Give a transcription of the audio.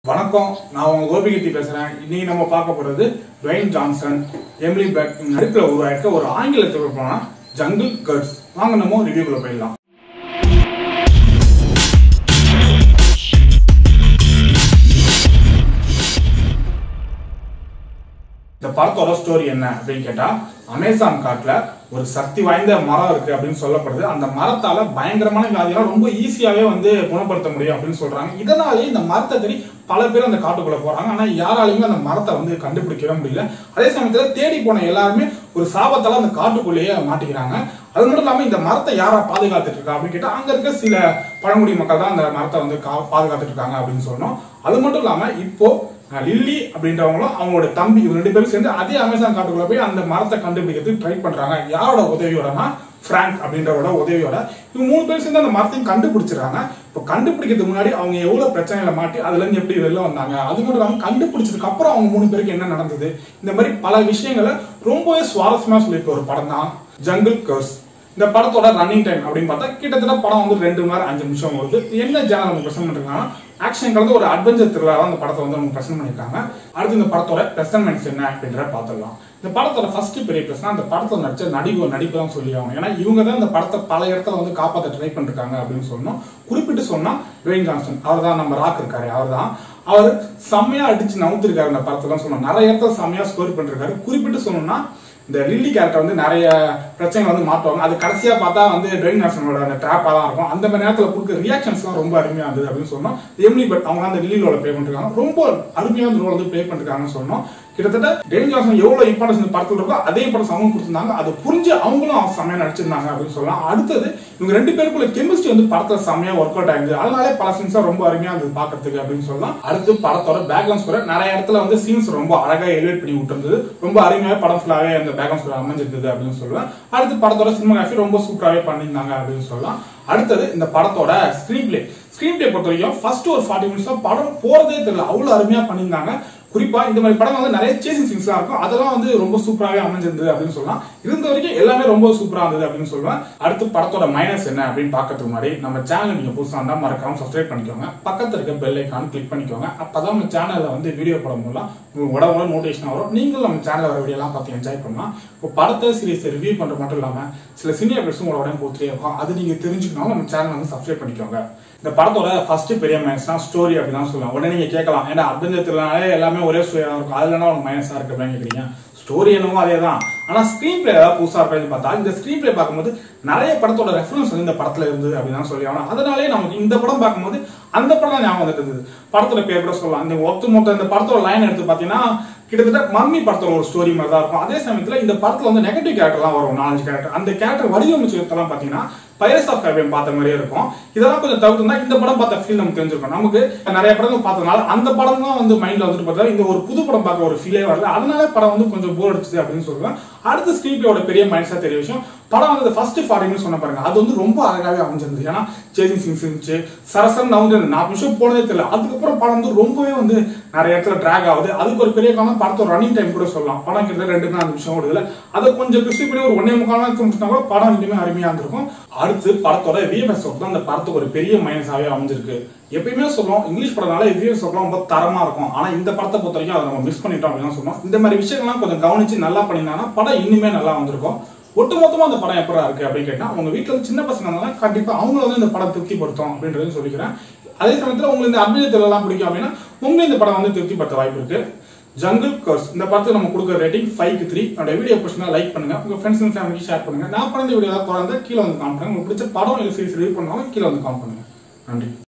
வணக்கம் நான் உங்க கோபிகத்தி பேசுறேன் இன்னைக்கு நம்ம பார்க்க போறது டுவைன் ஜான்சன் எமிலி பெக் நடிப்பில் உருவாயிருக்க ஒரு ஆங்கில திரைப்படம் ஜங்கிள் கர்ஸ் வாங்க நம்ம ரிவ்யூக்குள்ள போயிடலாம் இந்த படத்தோட ஸ்டோரி என்ன அப்படின்னு கேட்டா அமேசான் காட்டுல ஒரு சக்தி வாய்ந்த மரம் இருக்கு அப்படின்னு சொல்லப்படுது அந்த மரத்தால பயங்கரமான வியாதியெல்லாம் ரொம்ப ஈஸியாவே வந்து குணப்படுத்த முடியும் அப்படின்னு சொல்றாங்க இதனாலே இந்த மரத்தை தேடி பல பேர் அந்த காட்டுக்குள்ள போறாங்க ஆனா யாராலையுமே அந்த மரத்தை வந்து கண்டுபிடிக்கவே முடியல அதே சமயத்துல தேடி போன எல்லாருமே ஒரு சாபத்தால அந்த காட்டுக்குள்ளேயே மாட்டிக்கிறாங்க அது மட்டும் இல்லாம இந்த மரத்தை யாரா பாதுகாத்துட்டு இருக்கா அப்படின்னு கேட்டா அங்க இருக்க சில பழங்குடி மக்கள் தான் அந்த மரத்தை வந்து கா- பாதுகாத்துட்டு இருக்காங்க அப்படின்னு சொன்னோம் அது மட்டும் இல்லாம இப்போ அஹ், லில்லி அப்படின்றவங்களும் அவங்களோட தம்பி இவங்க ரெண்டு பேரும் சேர்ந்து அதே அமேசான் காட்டுக்குள்ள போய் அந்த மரத்தை கண்டுபிடிக்கிறதுக்கு ட்ரை பண்றாங்க யாரோட உதவியோடனா பிராங்க் அப்படின்றவரோட உதவியோட இவங்க மூணு பேர் சேர்ந்து அந்த மரத்தையும் கண்டுபிடிச்சிருக்காங்க இப்போ கண்டுபிடிக்கிறதுக்கு முன்னாடி அவங்க எவ்வளவு பிரச்சனைகளை மாட்டி அதுல இருந்து எப்படி வெளில வந்தாங்க அது மட்டும் இல்லாம கண்டுபிடிச்சதுக்கு அப்புறம் அவங்க மூணு பேருக்கு என்ன நடந்தது இந்த மாதிரி பல விஷயங்களை ரொம்பவே சுவாரஸ்யமா சொல்லியிருக்க ஒரு படம் தான் ஜங்கிள் கர்ஸ் இந்த படத்தோட ரன்னிங் டைம் அப்படின்னு பார்த்தா கிட்டத்தட்ட படம் வந்து ரெண்டு மணி நேரம் அஞ்சு நிமிஷம் வருது இது என்ன ஜேனல் நம்ம பிரசன்ட் பண்ணிருக்காங்கன்னா ஆக்ஷன் கலந்து ஒரு அட்வென்ச்சர் த்ரில்லரா அந்த படத்தை வந்து நம்ம பிரசன்ட் பண்ணிருக்காங்க அடுத்து இந்த படத்தோட பிரசன்மெண்ட்ஸ் என்ன அப்படின்றத பார்த்துடலாம் இந்த படத்தோட ஃபர்ஸ்ட் பெரிய பிரச்சனை அந்த படத்துல நடிச்ச நடிகை நடிப்பு தான் சொல்லி ஆகணும் ஏன்னா இவங்க தான் இந்த படத்தை பல இடத்துல வந்து காப்பாற்ற ட்ரை பண்ணிருக்காங்க அப்படின்னு சொல்லணும் குறிப்பிட்டு சொன்னா டுவேன் ஜான்சன் அவர் தான் நம்ம ராக் இருக்காரு அவர் தான் அவர் செம்மையா அடிச்சு நவுத்திருக்காரு இந்த படத்துல சொல்லணும் நிறைய இடத்துல செம்மையா ஸ்கோர் பண்ணிருக்காரு குறிப்பிட்டு சொல்லணும்னா இந்த லில்லி கேரக்டர் வந்து நிறைய பிரச்சனைகள் வந்து மாட்டுவாங்க அது கடைசியா பார்த்தா வந்து ட்ரெயின் நேஷனோட அந்த ட்ராப்பா தான் இருக்கும் அந்த மாதிரி நேரத்தில் கொடுக்க ரியாக்ஷன்ஸ்லாம் ரொம்ப அருமையா இருந்தது அப்படின்னு சொன்னோம் எம்லி பட் அவங்க அந்த லில்லியோட ப்ளே பண்ணிருக்காங்க ரொம்ப அருமையான ரோல் வந்து ப்ளே பண்ணிருக்காங்கன்னு சொன்னோம் கிட்டத்தட்ட டென் ஜான்சன் எவ்வளவு இம்பார்ட்டன்ஸ் இந்த படத்துல இருக்கோ அதே படம் சமம் கொடுத்திருந்தாங்க அதை புரிஞ்சு அவங்களும் செம்மையா நடிச்சிருந்தாங்க அப்படின்னு சொல்லலாம் அடுத்தது இவங்க ரெண்டு பேருக்குள்ள கெமிஸ்ட்ரி வந்து படத்துல செம்மையா ஒர்க் அவுட் ஆயிருந்தது அதனாலே பல சீன்ஸா ரொம்ப அருமையா இருந்தது பாக்குறதுக்கு அப்படின்னு சொல்லலாம் அடுத்து படத்தோட பேக்ரவுண்ட் ஸ்கோர் நிறைய இடத்துல வந்து சீன்ஸ் ரொம்ப அழகா எலிவேட் பண்ணி விட்டுருந்தது ரொம்ப அருமையாவே படம் ஃபுல்லாவே அந்த பேக்ரவுண்ட் ஸ்கோர் அமைஞ்சிருந்தது அப்படின்னு சொல்லுவேன் அடுத்து படத்தோட சினிமாகிராஃபி ரொம்ப சூப்பராகவே பண்ணியிருந்தாங்க அப்படின்னு சொல்லலாம் அடுத்தது இந்த படத்தோட ஸ்கிரீன் பிளே ஸ்கிரீன் பிளே பொறுத்த வரைக்கும் ஃபர்ஸ்ட் ஒரு ஃபார்ட்டி மினிட்ஸ் படம் போறதே தெரியல அவ்வளவு அருமையா பண்ணியிருந்தாங்க குறிப்பா இந்த மாதிரி படம் வந்து நிறைய சேசிங் சீன்ஸ்லாம் இருக்கும் அதெல்லாம் வந்து ரொம்ப சூப்பராகவே அமைஞ்சிருந்தது அப்படின்னு சொல்லலாம் இருந்த வரைக்கும் எல்லாமே ரொம்ப சூப்பரா இருந்தது அப்படின்னு சொல்லுவேன் அடுத்து படத்தோட மைனஸ் என்ன அப்படின்னு பார்க்கறதுக்கு முன்னாடி நம்ம சேனல் நீங்க புதுசா இருந்தா மறக்காம சப்ஸ்கிரைப் பண்ணிக்கோங்க பக்கத்துல இருக்க பெல் ஐக்கான் கிளிக் பண்ணிக்கோங்க அப்பதான் நம்ம சேனல்ல வந்து வீடியோ போட மூலம் உங்களுக்கு உடம்புல நோட்டிஃபிகேஷன் வரும் நீங்களும் நம்ம சேனல்ல வர வீடியோலாம் பார்த்து என்ஜாய் பண்ணலாம் இப்போ படத்தை சீரிஸ் ரிவ்யூ பண்றது மட்டும் இல்லாம சில சீனியர் பெருசும் உங்களோட உடனே போத்துட்டே இருக்கும் அது நீங்க தெரிஞ்சுக்கணும் நம்ம சேனல் வந்து சப்ஸ்கிரைப் பண்ணிக்கோங்க இந்த படத்தோட ஃபர்ஸ்ட் பெரிய மைனஸ் தான் ஸ்டோரி அப்படின்னு சொல்லலாம் உடனே நீங்க கேட்கலாம் ஏன்னா அபிநயத்தினாலே எல்லாமே ஒரே ஸ்டோரியா இருக்கும் அதுல என்ன உனக்கு மைனஸா இருக்கு அப்படின்னு கேக்குறீங்க ஸ்டோரி என்னமோ அதே தான் ஆனா ஸ்கிரீன் பிளே ஏதாவது புதுசா இருப்பேன்னு பார்த்தா இந்த ஸ்கிரீன் பிளே பார்க்கும்போது நிறைய படத்தோட ரெஃபரன்ஸ் வந்து இந்த படத்துல இருந்தது அப்படின்னு தான் சொல்லி ஆகணும் அதனாலே நமக்கு இந்த படம் பார்க்கும்போது அந்த படம் தான் ஞாபகம் வந்துட்டு இருந்தது படத்தோட பேர் கூட சொல்லலாம் இந்த ஒத்து மொத்த இந்த படத்தோட லைன் எடுத்து பாத்தீங்கன்னா கிட்டத்தட்ட மம்மி படத்தோட ஒரு ஸ்டோரி மாதிரி தான் இருக்கும் அதே சமயத்துல இந்த படத்துல வந்து நெகட்டிவ் கேரக்டர்லாம் வரும் நாலஞ்சு கேரக்டர் அந்த கேரக்டர் வடிவமைச்சு விதத்தெல்லாம் பாத்தீங்கன்னா பைரஸ் ஆஃப் கரேபியன் பார்த்த மாதிரியே இருக்கும் இதெல்லாம் கொஞ்சம் தவிர்த்துனா இந்த படம் பார்த்த ஃபீல் நமக்கு தெரிஞ்சிருக்கும் நமக்கு நிறைய படங்கள் பார்த்ததுனால அந்த படம் தான் வந்து மைண்ட்ல வந்துட்டு பார்த்தா இந்த ஒரு புது படம் பார்க்க ஒரு ஃபீலே வரல அதனால படம் வந்து கொஞ்சம் போர் அடிச்சுது அப்படின்னு சொல்லுவேன் அடுத்து ஸ்கிரீன் பிளேயோட பெரிய மைண்ட்ஸா தெரிய விஷயம் படம் வந்து ஃபர்ஸ்ட் ஃபார்ட்டி மினிட்ஸ் சொன்ன பாருங்க அது வந்து ரொம்ப அழகாவே அமைஞ்சிருந்தது ஏன்னா சேசிங் சீன்ஸ் இருந்துச்சு சரசரன் வந்து நாலு நிமிஷம் போனதே தெரியல அதுக்கப்புறம் படம் வந்து ரொம்பவே வந்து நிறைய இடத்துல டிராக் ஆகுது அதுக்கு ஒரு பெரிய காரணம் படத்தோட ரன்னிங் டைம் கூட சொல்லலாம் படம் கிட்டத்தட்ட ரெண்டு நாலு நிமிஷம் ஓடுதுல அதை கொஞ்சம் கிறிஸ்டி பண்ணி ஒரு ஒன்னே முக்கால் நேரத்துக்கு முடிச்சுட்டா கூட படம் இன்னுமே அருமையா இருந்திருக்கும் அடுத்து படத்தோட விஎஃப்எஸ் ஒர்க் தான் அந்த படத்துக்கு ஒரு பெரிய மைனஸாவே அமைஞ்சிருக்கு எப்பயுமே சொல்லுவோம் இங்கிலீஷ் படம்னால விஎஃப்எஸ் ஒர்க்லாம் ரொம்ப தரமா இருக்கும் ஆனா இந்த படத்தை பொறுத்த வரைக்கும் அதை நம்ம மிஸ் பண்ணிட்டோம் அப்படின்னு தான் சொல்லுவோம் இந்த மாதிரி விஷயங்கள்லாம் கொஞ்சம் கவனிச்சு நல்லா பண்ணியிருந்தாங்கன்னா படம் இன்னுமே நல்லா வந்திருக்கும் ஒட்டுமொத்தமா அந்த படம் எப்படா இருக்கு அப்படின்னு கேட்டா உங்க வீட்டுல இருந்து சின்ன பசங்க இருந்தாலும் கண்டிப்பா அவங்கள வந்து இந்த படம் திருப்திப்படுத்தும் அப்படின்றதையும் சொல்லிக்கிறேன் அதே சமயத்துல உங்களுக்கு இந்த அபிநயத்தில் எல்லாம் பிடிக்கும் அப்படின்னா உங்களுக்கு இந்த படம் வந்து திருப்திப்படுத்த வாய்ப்பு இருக்கு ஜங்கிள் கர்ஸ் இந்த படத்துக்கு நம்ம கொடுக்குற ரேட்டிங் ஃபைவ் த்ரீ என்னோட வீடியோ பிடிச்சிருந்தா லைக் பண்ணுங்க உங்க ஃப்ரெண்ட்ஸ் அண்ட் ஃபேமிலிக்கு ஷேர் பண்ணுங்க நான் பண்ண வீடியோ ஏதாவது குறைந்தா கீழே வந்து காம் பண்ணுங்க உங்களுக்கு பிடிச்ச படம் இல்லை சீரிஸ் ரிவ்யூ பண்ணுவாங்க கீழே வந்து காம் பண்ணுங்க நன்றி